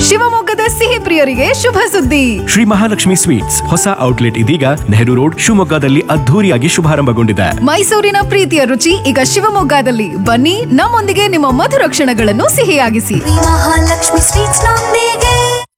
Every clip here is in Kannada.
ಶಿವಮೊಗ್ಗದ ಸಿಹಿ ಪ್ರಿಯರಿಗೆ ಶುಭ ಸುದ್ದಿ ಶ್ರೀ ಮಹಾಲಕ್ಷ್ಮಿ ಸ್ವೀಟ್ಸ್ ಹೊಸ ಔಟ್ಲೆಟ್ ಇದೀಗ ನೆಹರು ರೋಡ್ ಶಿವಮೊಗ್ಗದಲ್ಲಿ ಅದ್ಧೂರಿಯಾಗಿ ಶುಭಾರಂಭಗೊಂಡಿದೆ ಮೈಸೂರಿನ ಪ್ರೀತಿಯ ರುಚಿ ಈಗ ಶಿವಮೊಗ್ಗದಲ್ಲಿ ಬನ್ನಿ ನಮ್ಮೊಂದಿಗೆ ನಿಮ್ಮ ಮಧುರ ಕ್ಷಣಗಳನ್ನು ಸಿಹಿಯಾಗಿಸಿ ಮಹಾಲಕ್ಷ್ಮಿ ಸ್ವೀಟ್ಸ್ ನೊಂದಿಗೆ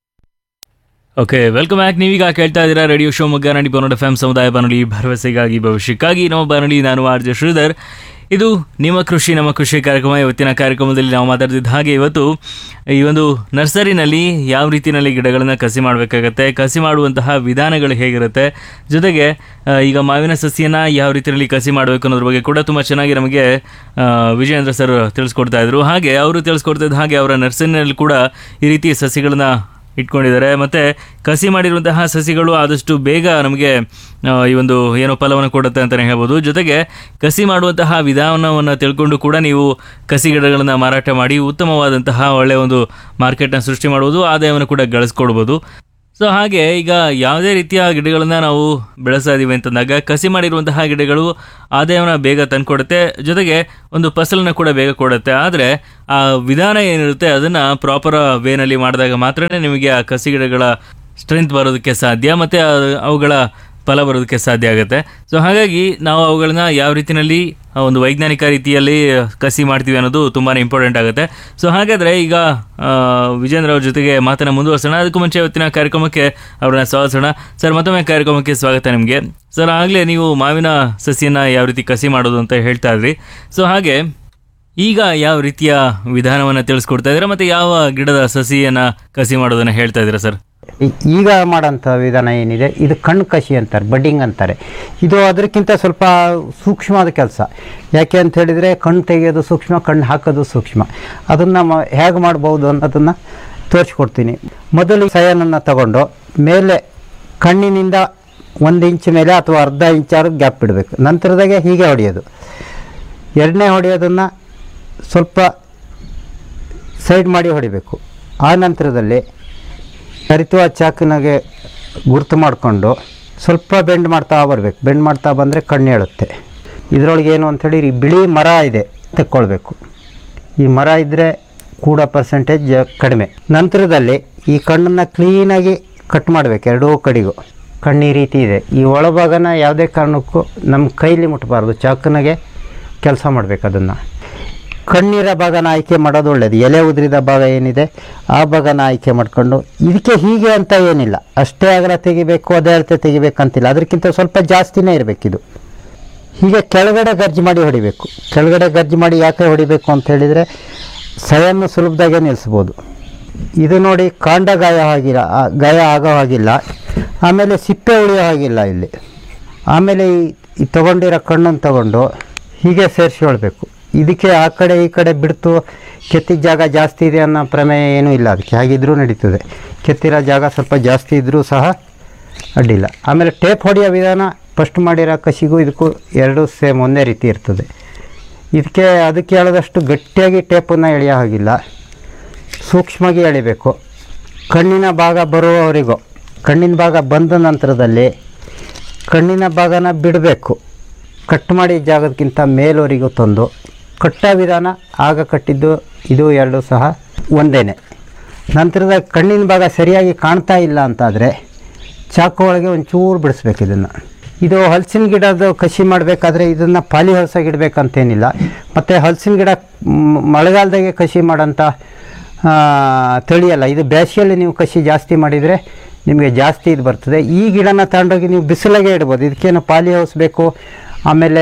ಓಕೆ ವೆಲ್ಕಮ್ ಬ್ಯಾಕ್ ನೀವೀಗ ಕೇಳ್ತಾ ಇದ್ದೀರಾ ರೇಡಿಯೋ ಶಿವಮೊಗ್ಗ ನಡಿ ಬನ್ನಡ ಎಫ್ ಸಮುದಾಯ ಬಾನುಲಿ ಭರವಸೆಗಾಗಿ ಭವಿಷ್ಯಕ್ಕಾಗಿ ನಮ್ಮ ಬಾನುಲಿ ನಾನು ಆರ್ ಜೆ ಶ್ರೀಧರ್ ಇದು ನಿಮ್ಮ ಕೃಷಿ ನಮ್ಮ ಕೃಷಿ ಕಾರ್ಯಕ್ರಮ ಇವತ್ತಿನ ಕಾರ್ಯಕ್ರಮದಲ್ಲಿ ನಾವು ಮಾತಾಡ್ತಿದ್ದ ಹಾಗೆ ಇವತ್ತು ಈ ಒಂದು ನರ್ಸರಿನಲ್ಲಿ ಯಾವ ರೀತಿಯಲ್ಲಿ ಗಿಡಗಳನ್ನು ಕಸಿ ಮಾಡಬೇಕಾಗತ್ತೆ ಕಸಿ ಮಾಡುವಂತಹ ವಿಧಾನಗಳು ಹೇಗಿರುತ್ತೆ ಜೊತೆಗೆ ಆ, ಈಗ ಮಾವಿನ ಸಸಿಯನ್ನು ಯಾವ ರೀತಿಯಲ್ಲಿ ಕಸಿ ಮಾಡಬೇಕು ಅನ್ನೋದ್ರ ಬಗ್ಗೆ ಕೂಡ ತುಂಬ ಚೆನ್ನಾಗಿ ನಮಗೆ ಆ, ವಿಜಯೇಂದ್ರ ಸರ್ ತಿಳಿಸ್ಕೊಡ್ತಾ ಇದ್ರು ಹಾಗೆ ಅವರು ತಿಳಿಸ್ಕೊಡ್ತಿದ್ದ ಹಾಗೆ ಅವರ ನರ್ಸರಿನಲ್ಲಿ ಕೂಡ ಈ ರೀತಿ ಸಸಿಗಳನ್ನ ಇಟ್ಕೊಂಡಿದ್ದಾರೆ ಮತ್ತು ಕಸಿ ಮಾಡಿರುವಂತಹ ಸಸಿಗಳು ಆದಷ್ಟು ಬೇಗ ನಮಗೆ ಆ, ಈ ಒಂದು ಏನೋ ಫಲವನ್ನು ಕೊಡುತ್ತೆ ಅಂತಲೇ ಹೇಳ್ಬೋದು ಜೊತೆಗೆ ಕಸಿ ಮಾಡುವಂತಹ ವಿಧಾನವನ್ನು ತಿಳ್ಕೊಂಡು ಕೂಡ ನೀವು ಕಸಿ ಗಿಡಗಳನ್ನು ಮಾರಾಟ ಮಾಡಿ ಉತ್ತಮವಾದಂತಹ ಒಳ್ಳೆಯ ಒಂದು ಮಾರ್ಕೆಟ್ನ ಸೃಷ್ಟಿ ಮಾಡ್ಬೋದು ಆದಾಯವನ್ನು ಕೂಡ ಗಳಿಸ್ಕೊಡ್ಬೋದು ಸೊ ಹಾಗೆ ಈಗ ಯಾವುದೇ ರೀತಿಯ ಗಿಡಗಳನ್ನು ನಾವು ಬೆಳೆಸ್ತಾ ಇದ್ದೀವಿ ಅಂತಂದಾಗ ಕಸಿ ಮಾಡಿರುವಂತಹ ಗಿಡಗಳು ಆದಾಯವನ್ನು ಬೇಗ ತಂದುಕೊಡುತ್ತೆ ಜೊತೆಗೆ ಒಂದು ಫಸಲನ್ನು ಕೂಡ ಬೇಗ ಕೊಡುತ್ತೆ ಆದರೆ ಆ ವಿಧಾನ ಏನಿರುತ್ತೆ ಅದನ್ನು ಪ್ರಾಪರ್ ವೇನಲ್ಲಿ ಮಾಡಿದಾಗ ಮಾತ್ರ ನಿಮಗೆ ಆ ಕಸಿ ಗಿಡಗಳ ಸ್ಟ್ರೆಂತ್ ಬರೋದಕ್ಕೆ ಸಾಧ್ಯ ಮತ್ತು ಅವುಗಳ ಫಲ ಬರೋದಕ್ಕೆ ಸಾಧ್ಯ ಆಗುತ್ತೆ ಸೊ ಹಾಗಾಗಿ ನಾವು ಅವುಗಳನ್ನ ಯಾವ ರೀತಿಯಲ್ಲಿ ಆ, ಒಂದು ವೈಜ್ಞಾನಿಕ ರೀತಿಯಲ್ಲಿ ಕಸಿ ಮಾಡ್ತೀವಿ ಅನ್ನೋದು ತುಂಬಾ ಇಂಪಾರ್ಟೆಂಟ್ ಆಗುತ್ತೆ ಸೊ ಹಾಗಾದರೆ ಈಗ ಆ, ವಿಜೇಂದ್ರ ಅವ್ರ ಜೊತೆಗೆ ಮಾತನ್ನು ಮುಂದುವರ್ಸೋಣ ಅದಕ್ಕೂ ಮುಂಚೆ ಇವತ್ತಿನ ಕಾರ್ಯಕ್ರಮಕ್ಕೆ ಅವ್ರನ್ನ ಸ್ವಾಗತಿಸೋಣ ಸರ್ ಮತ್ತೊಮ್ಮೆ ಕಾರ್ಯಕ್ರಮಕ್ಕೆ ಸ್ವಾಗತ ನಿಮಗೆ ಸರ್ ಆಗಲೇ ನೀವು ಮಾವಿನ ಸಸಿಯನ್ನು ಯಾವ ರೀತಿ ಕಸಿ ಮಾಡೋದು ಅಂತ ಹೇಳ್ತಾ ಇದ್ರಿ ಸೊ ಹಾಗೆ ಈಗ ಯಾವ ರೀತಿಯ ವಿಧಾನವನ್ನು ತಿಳಿಸ್ಕೊಡ್ತಾ ಇದ್ದೀರಾ ಮತ್ತು ಯಾವ ಗಿಡದ ಸಸಿಯನ್ನು ಕಸಿ ಮಾಡೋದನ್ನು ಹೇಳ್ತಾ ಇದ್ದೀರಾ ಸರ್ ಈ- ಈಗ ಮಾಡೋಂಥ ವಿಧಾನ ಏನಿದೆ ಇದು ಕಣ್ಣು ಕಸಿ ಅಂತಾರೆ ಬಡ್ಡಿಂಗ್ ಅಂತಾರೆ ಇದು ಅದಕ್ಕಿಂತ ಸ್ವಲ್ಪ ಸೂಕ್ಷ್ಮವಾದ ಕೆಲಸ ಯಾಕೆ ಅಂತ ಹೇಳಿದರೆ ಕಣ್ಣು ತೆಗೆಯೋದು ಸೂಕ್ಷ್ಮ ಕಣ್ಣು ಹಾಕೋದು ಸೂಕ್ಷ್ಮ ಅದನ್ನು ಮ ಹೇಗೆ ಮಾಡ್ಬೋದು ಅನ್ನೋದನ್ನು ತೋರಿಸ್ಕೊಡ್ತೀನಿ ಮೊದಲು ಸಯನನ್ನು ತಗೊಂಡು ಮೇಲೆ ಕಣ್ಣಿನಿಂದ ಒಂದು ಇಂಚ್ ಮೇಲೆ ಅಥವಾ ಅರ್ಧ ಇಂಚಾರು ಗ್ಯಾಪ್ ಬಿಡಬೇಕು ನಂತರದಾಗೆ ಹೀಗೆ ಹೊಡೆಯೋದು ಎರಡನೇ ಹೊಡೆಯೋದನ್ನು ಸ್ವಲ್ಪ ಸೈಡ್ ಮಾಡಿ ಹೊಡಿಬೇಕು ಆ ನಂತರದಲ್ಲಿ ಹರಿತುವ ಚಾಕಿನಾಗೆ ಗುರ್ತು ಮಾಡಿಕೊಂಡು ಸ್ವಲ್ಪ ಬೆಂಡ್ ಮಾಡ್ತಾ ಬರಬೇಕು ಬೆಂಡ್ ಮಾಡ್ತಾ ಬಂದರೆ ಕಣ್ಣು ಹೇಳುತ್ತೆ ಇದರೊಳಗೆ ಏನು ಅಂಥೇಳಿ ಈ ಬಿಳಿ ಮರ ಇದೆ ತೆಕ್ಕೊಳ್ಬೇಕು ಈ ಮರ ಇದ್ದರೆ ಕೂಡ ಪರ್ಸೆಂಟೇಜ್ ಕಡಿಮೆ ನಂತರದಲ್ಲಿ ಈ ಕಣ್ಣನ್ನು ಕ್ಲೀನಾಗಿ ಕಟ್ ಮಾಡಬೇಕು ಎರಡೂ ಕಡೆಗೂ ಕಣ್ಣು ಈ ರೀತಿ ಇದೆ ಈ ಒಳಭಾಗನ ಯಾವುದೇ ಕಾರಣಕ್ಕೂ ನಮ್ಮ ಕೈಲಿ ಮುಟ್ಟಬಾರ್ದು ಚಾಕನಾಗೆ ಕೆಲಸ ಮಾಡಬೇಕು ಅದನ್ನು ಕಣ್ಣಿರ ಭಾಗನ ಆಯ್ಕೆ ಮಾಡೋದು ಒಳ್ಳೆಯದು ಎಲೆ ಉದುರಿದ ಭಾಗ ಏನಿದೆ ಆ ಭಾಗನ ಆಯ್ಕೆ ಮಾಡಿಕೊಂಡು ಇದಕ್ಕೆ ಹೀಗೆ ಅಂತ ಏನಿಲ್ಲ ಅಷ್ಟೇ ಅಗಲ ತೆಗಿಬೇಕು ಅದೇ ಅಳತೆ ತೆಗಿಬೇಕಂತಿಲ್ಲ ಅದಕ್ಕಿಂತ ಸ್ವಲ್ಪ ಜಾಸ್ತಿನೇ ಇರಬೇಕಿದು ಹೀಗೆ ಕೆಳಗಡೆ ಗರ್ಜ್ ಮಾಡಿ ಹೊಡಿಬೇಕು ಕೆಳಗಡೆ ಗರ್ಜ್ ಮಾಡಿ ಯಾಕೆ ಹೊಡಿಬೇಕು ಅಂತ ಹೇಳಿದರೆ ಸಯನ್ನು ಸುಲಭದಾಗೆ ನಿಲ್ಲಿಸ್ಬೋದು ಇದು ನೋಡಿ ಕಾಂಡ ಗಾಯ ಆಗಿಲ್ಲ ಆ- ಗಾಯ ಆಗೋ ಹಾಗಿಲ್ಲ ಆಮೇಲೆ ಸಿಪ್ಪೆ ಉಳಿಯೋ ಹಾಗಿಲ್ಲ ಇಲ್ಲಿ ಆಮೇಲೆ ಈ ಈ ತೊಗೊಂಡಿರೋ ಕಣ್ಣನ್ನು ತಗೊಂಡು ಹೀಗೆ ಸೇರಿಸ್ಕೊಳ್ಬೇಕು ಇದಕ್ಕೆ ಆ ಕಡೆ ಈ ಕಡೆ ಬಿಡ್ತು ಕೆತ್ತಿದ ಜಾಗ ಜಾಸ್ತಿ ಇದೆ ಅನ್ನೋ ಪ್ರಮೇಯ ಏನೂ ಇಲ್ಲ ಅದಕ್ಕೆ ಹಾಗಿದ್ರೂ ನಡೀತದೆ ಕೆತ್ತಿರೋ ಜಾಗ ಸ್ವಲ್ಪ ಜಾಸ್ತಿ ಇದ್ದರೂ ಸಹ ಅಡ್ಡಿಲ್ಲ ಆಮೇಲೆ ಟೇಪ್ ಹೊಡೆಯೋ ವಿಧಾನ ಫಸ್ಟ್ ಮಾಡಿರೋ ಕಸಿಗೂ ಇದಕ್ಕೂ ಎರಡೂ ಸೇಮ್ ಒಂದೇ ರೀತಿ ಇರ್ತದೆ ಇದಕ್ಕೆ ಅದಕ್ಕೆ ಹೇಳೋದಷ್ಟು ಗಟ್ಟಿಯಾಗಿ ಟೇಪನ್ನು ಎಳೆಯೋ ಹಾಗಿಲ್ಲ ಸೂಕ್ಷ್ಮವಾಗಿ ಎಳಿಬೇಕು ಕಣ್ಣಿನ ಭಾಗ ಬರುವವರೆಗೂ ಕಣ್ಣಿನ ಭಾಗ ಬಂದ ನಂತರದಲ್ಲಿ ಕಣ್ಣಿನ ಭಾಗನ ಬಿಡಬೇಕು ಕಟ್ ಮಾಡಿ ಜಾಗದಕ್ಕಿಂತ ಮೇಲ್ವರೆಗೂ ತಂದು ಕಟ್ಟೋ ವಿಧಾನ ಆಗ ಕಟ್ಟಿದ್ದು ಇದು ಎರಡು ಸಹ ಒಂದೇನೆ ನಂತರದ ಕಣ್ಣಿನ ಭಾಗ ಸರಿಯಾಗಿ ಕಾಣ್ತಾ ಇಲ್ಲ ಅಂತಾದರೆ ಚಾಕು ಒಳಗೆ ಒಂಚೂರು ಬಿಡಿಸ್ಬೇಕು ಇದನ್ನು ಇದು ಹಲಸಿನ ಗಿಡದ ಕಸಿ ಮಾಡಬೇಕಾದ್ರೆ ಇದನ್ನು ಪಾಲಿ ಹಲಸಾಗಿ ಇಡಬೇಕಂತೇನಿಲ್ಲ ಮತ್ತು ಹಲಸಿನ ಗಿಡ ಮ್, ಮಳೆಗಾಲದಾಗೆ ಕಸಿ ಮಾಡೋಂಥ ಆ, ತಳಿಯಲ್ಲ ಇದು ಬೇಸಿಗೆಯಲ್ಲಿ ನೀವು ಕಸಿ ಜಾಸ್ತಿ ಮಾಡಿದರೆ ನಿಮಗೆ ಜಾಸ್ತಿ ಇದು ಬರ್ತದೆ ಈ ಗಿಡನ ತಗೊಂಡೋಗಿ ನೀವು ಬಿಸಿಲಾಗೆ ಇಡ್ಬೋದು ಇದಕ್ಕೇನು ಪಾಲಿ ಹೌಸ್ ಬೇಕು ಆಮೇಲೆ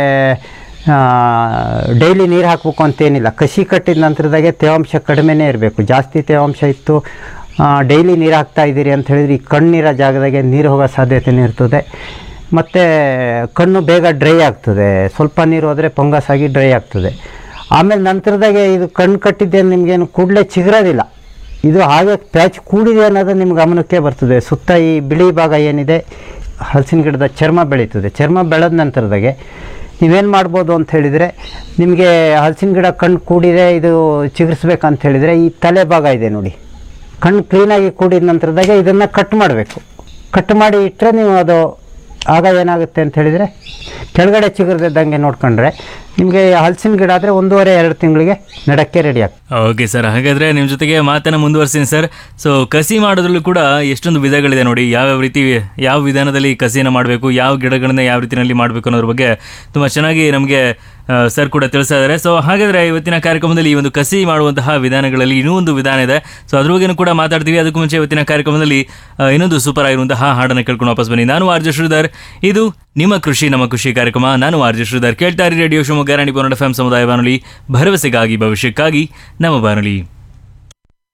ಡೈಲಿ ನೀರು ಹಾಕಬೇಕು ಅಂತೇನಿಲ್ಲ ಕಸಿ ಕಟ್ಟಿದ ನಂತರದಾಗೆ ತೇವಾಂಶ ಕಡಿಮೆನೇ ಇರಬೇಕು ಜಾಸ್ತಿ ತೇವಾಂಶ ಇತ್ತು ಡೈಲಿ ನೀರು ಹಾಕ್ತಾ ಇದ್ದೀರಿ ಅಂತ ಹೇಳಿದ್ರೆ ಈ ಕಣ್ಣಿರೋ ಜಾಗದಾಗೆ ನೀರು ಹೋಗೋ ಸಾಧ್ಯತೆನೇ ಇರ್ತದೆ ಮತ್ತು ಕಣ್ಣು ಬೇಗ ಡ್ರೈ ಆಗ್ತದೆ ಸ್ವಲ್ಪ ನೀರು ಹೋದರೆ ಫಂಗಸ್ ಆಗಿ ಡ್ರೈ ಆಗ್ತದೆ ಆಮೇಲೆ ನಂತರದಾಗೆ ಇದು ಕಣ್ಣು ಕಟ್ಟಿದ್ದೇನು ನಿಮಗೇನು ಕೂಡಲೇ ಚಿಗುರೋದಿಲ್ಲ ಇದು ಹಾಗೆ ಪ್ಯಾಚ್ ಕೂಡಿದೆ ಅನ್ನೋದು ನಿಮ್ಮ ಗಮನಕ್ಕೆ ಬರ್ತದೆ ಸುತ್ತ ಈ ಬಿಳಿ ಭಾಗ ಏನಿದೆ ಹಲಸಿನ ಗಿಡದ ಚರ್ಮ ಬೆಳೀತದೆ ಚರ್ಮ ಬೆಳೆದ ನಂತರದಾಗೆ ನೀವೇನು ಮಾಡ್ಬೋದು ಅಂತ ಹೇಳಿದರೆ ನಿಮಗೆ ಹಲಸಿನ ಗಿಡ ಕಣ್ಣು ಕೂಡಿದೆ ಇದು ಚಿಗುರಿಸ್ಬೇಕಂತ ಹೇಳಿದರೆ ಈ ತಲೆ ಭಾಗ ಇದೆ ನೋಡಿ ಕಣ್ಣು ಕ್ಲೀನಾಗಿ ಕೂಡಿದ ನಂತರದಾಗೆ ಇದನ್ನು ಕಟ್ ಮಾಡಬೇಕು ಕಟ್ ಮಾಡಿ ಇಟ್ಟರೆ ನೀವು ಅದು ಆಗ ಏನಾಗುತ್ತೆ ಅಂತ ಹೇಳಿದರೆ ಕೆಳಗಡೆ ಚಿಗುರ್ದಿದ್ದಂಗೆ ನೋಡ್ಕೊಂಡ್ರೆ ನಿಮಗೆ ಹಲಸಿನ ಗಿಡ ಆದರೆ ಒಂದೂವರೆ ಎರಡು ತಿಂಗಳಿಗೆ ನೆಡಕ್ಕೆ ರೆಡಿ ಆಗ್ತದೆ ಓಕೆ ಸರ್ ಹಾಗಾದ್ರೆ ನಿಮ್ಮ ಜೊತೆಗೆ ಮಾತನ್ನ ಮುಂದುವರಿಸ್ತೀನಿ ಸರ್ ಸೊ ಕಸಿ ಮಾಡೋದ್ರಲ್ಲೂ ಕೂಡ ಎಷ್ಟೊಂದು ವಿಧಗಳಿದೆ ನೋಡಿ ಯಾವ್ಯಾವ ರೀತಿ ಯಾವ ವಿಧಾನದಲ್ಲಿ ಕಸಿನ ಮಾಡಬೇಕು ಯಾವ ಗಿಡಗಳನ್ನ ಯಾವ ರೀತಿಯಲ್ಲಿ ಮಾಡಬೇಕು ಅನ್ನೋದ್ರ ಬಗ್ಗೆ ತುಂಬ ಚೆನ್ನಾಗಿ ನಮಗೆ ಸರ್ ಕೂಡ ತಿಳಿಸ್ತಾ ಇದ್ದಾರೆ ಸೊ ಹಾಗಾದ್ರೆ ಇವತ್ತಿನ ಕಾರ್ಯಕ್ರಮದಲ್ಲಿ ಈ ಒಂದು ಕಸಿ ಮಾಡುವಂತಹ ವಿಧಾನಗಳಲ್ಲಿ ಇನ್ನೂ ಒಂದು ವಿಧಾನ ಇದೆ ಸೊ ಅದ್ರ ಬಗ್ಗೆನೂ ಕೂಡ ಮಾತಾಡ್ತೀವಿ ಅದಕ್ಕೂ ಮುಂಚೆ ಇವತ್ತಿನ ಕಾರ್ಯಕ್ರಮದಲ್ಲಿ ಆ, ಇನ್ನೊಂದು ಸೂಪರ್ ಆಗಿರುವಂತಹ ಹಾಡನ್ನು ಕೇಳ್ಕೊಂಡು ವಾಪಸ್ ಬನ್ನಿ ನಾನು ಆರ್ಜ ಶ್ರೀಧರ್ ಇದು ನಿಮ್ಮ ಕೃಷಿ ನಮ್ಮ ಖುಷಿ ಕಾರ್ಯಕ್ರಮ ನಾನು ಆರ್ಜ ಶ್ರೀಧರ್ ಕೇಳ್ತಾ ಇರಿ ರೇಡಿಯೋ ಶಿವಮೊಗ್ಗ ರಾಣಿ ಎಫ್ ಎಂ ಸಮುದಾಯ ಬಾನುಲಿ ಭರವಸೆಗಾಗಿ ಭವಿಷ್ಯಕ್ಕಾಗಿ ನಮ್ಮ ಬಾನುಲಿ